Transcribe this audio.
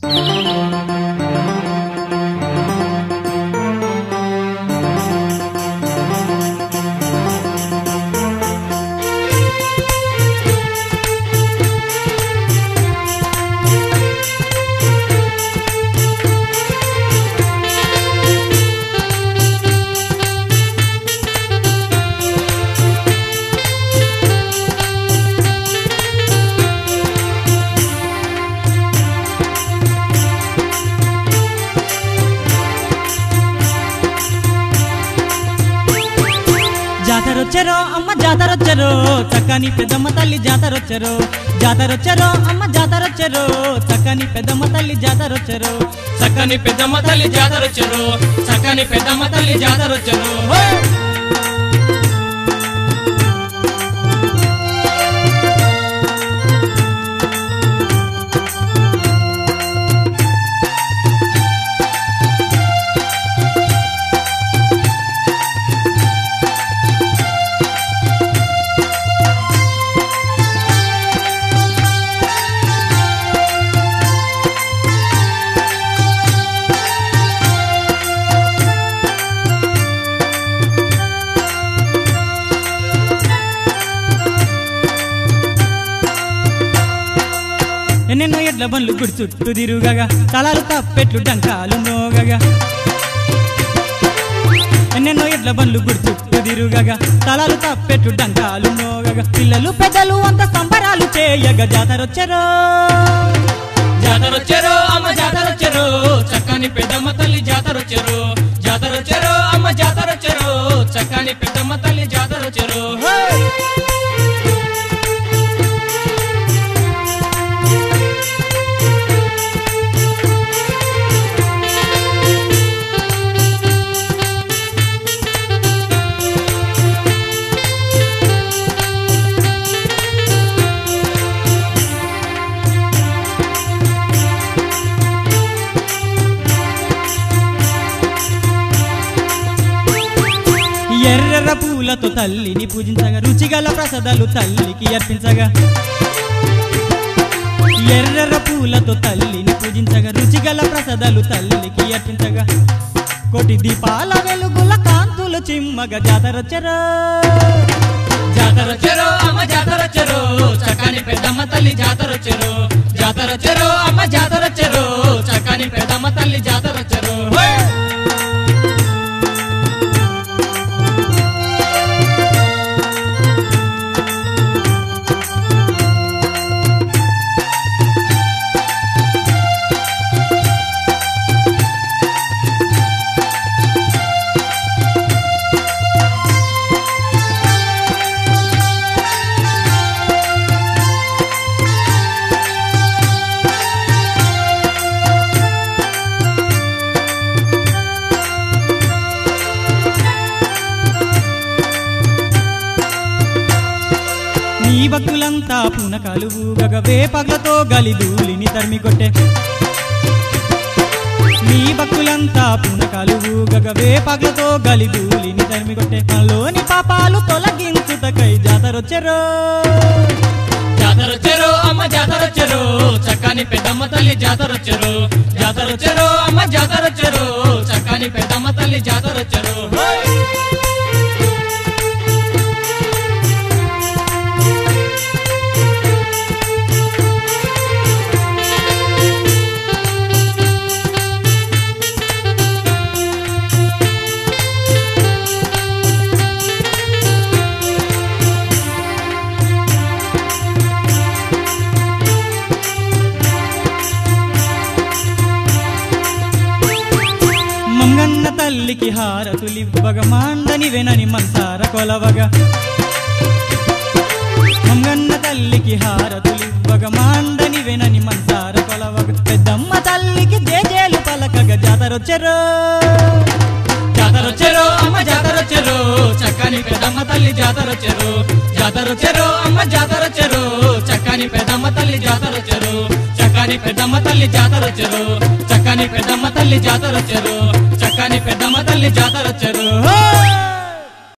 జాతరొచ్చరో అమ్మ జాతరొచ్చరో చక్కని పెద్దమ్మ తల్లి జాతరొచ్చరో జాతరొచ్చరో అమ్మ జాతరొచ్చరో చక్కని పెద్దమ్మ తల్లి జాతరొచ్చరో చక్కని పెద్దమ్మ తల్లి జాతరొచ్చరు చక్కని పెద్దమ్మ తల్లి జాతరొచ్చరు ఎన్నెన్నో ఎడ్ల బండ్లు గుడి చుట్టూ తిరుగగా తలాలు తప్పెట్లు డంకాలు మోగగా ఎన్నెన్నో ఎడ్ల బండ్లు గుడి చుట్టూ తిరుగగా తలాలు తప్పెట్లు డంకాలు మోగగా పిల్లలు పెద్దలు అంత సంబరాలు చేయగా జాతరొచ్చరో జాతరొచ్చరు అమ్మ జాతరొచ్చరు చక్కని పెద్దమ్మ తల్లి జాతరొచ్చరు జాతరొచ్చరు అమ్మ జాతరొచ్చరు చక్కని పెద్దమ్మ తల్లి జాతరొచ్చరు ఎర్ర పూలతో తల్లిని పూజించగా రుచిగల ప్రసాదాలు తల్లికి అర్పించగా ఎర్ర పూలతో తల్లిని పూజించగా రుచిగల ప్రసాదాలు తల్లికి అర్పించగా కోటి దీపాల వెలుగుల కాంతులు చిమ్మగా జాతరొచ్చరా జాతరొచ్చరు అమ్మ జాతరొచ్చరు చక్కని పెద్దమ్మ తల్లి జాతరొచ్చరు జాతరొచ్చరు అమ్మ జాతరొచ్చరు చక్కని పెద్దమ్మ తల్లి జాతరొచ్చరు నీ భక్తులంతా పునకాలు ఊగగ వేపగ్లతో గలిధూళిని తరిమి కొట్టే నీ భక్తులంతా పునకాలు ఊగగ వేపగ్లతో గలిధూళిని తరిమి కొట్టే మనలోని పాపాలు తొలగించుటకై జాతరొచ్చరో జాతరొచ్చరు అమ్మ జాతరొచ్చరు చక్కని పెద్దమ్మ తల్లి జాతరొచ్చరు జాతరొచ్చరు అమ్మ జాతరొచ్చరు చక్కని పెద్దమ్మ తల్లి జాతరొచ్చరు మంగన్న తల్లికి హారతులివ్వగ మాండని వెనని మనసార కొలవగా మంగన్న తల్లికి హారతులివ్వగ మాండని వెనని మనసార కొలవగ పెద్దమ్మ తల్లికి జేజేలు పలకగ జాతరొచ్చరో జాతరొచ్చరు అమ్మ జాతరొచ్చరు చక్కని పెద్దమ్మ తల్లి జాతరొచ్చరు జాతరొచ్చరు అమ్మ జాతరొచ్చరు చక్కని పెద్దమ్మ తల్లి జాతరొచ్చరు చక్కని పెద్దమ్మ తల్లి జాతరొచ్చరు చక్కని పెద్దమ్మ తల్లి జాతరొచ్చరు చక్కని పెద్దమ్మ తల్లి జాతరొచ్చరు ఓ